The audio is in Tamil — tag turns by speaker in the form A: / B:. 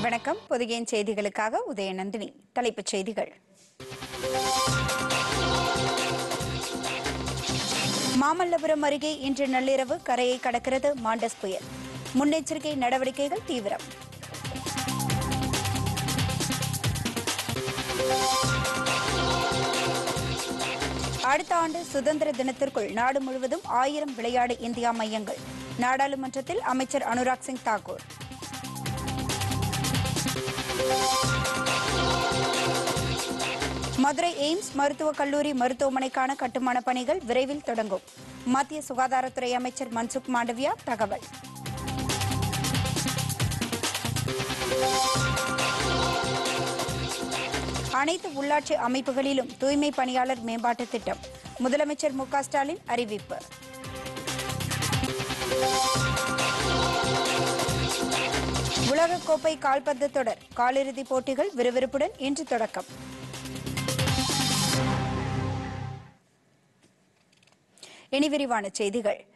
A: வணக்கம் பொதிகையின் செய்திகளுக்காக உதயநந்தினி தலைப்புச் செய்திகள் மாமல்லபுரம் அருகே இன்று நள்ளிரவு கரையை கடக்கிறது மாண்டஸ் புயல் முன்னெச்சரிக்கை நடவடிக்கைகள் தீவிரம் அடுத்த ஆண்டு சுதந்திர தினத்திற்குள் நாடு முழுவதும் ஆயிரம் விளையாடு இந்தியா மையங்கள் நாடாளுமன்றத்தில் அமைச்சர் அனுராக் சிங் தாக்கூர் மதுரை எய்ம்ஸ் மருத்துவக் கல்லூரி மருத்துவமனைக்கான கட்டுமான பணிகள் விரைவில் தொடங்கும் மத்திய சுகாதாரத்துறை அமைச்சர் மன்சுக் மாண்டவியா தகவல் அனைத்து உள்ளாட்சி அமைப்புகளிலும் தூய்மை பணியாளர் மேம்பாட்டு திட்டம் முதலமைச்சர் மு க ஸ்டாலின் அறிவிப்பு உலகக்கோப்பை கால்பந்து தொடர் காலிறுதிப் போட்டிகள் விறுவிறுப்புடன் இன்று தொடக்கம் இனி விரிவான செய்திகள்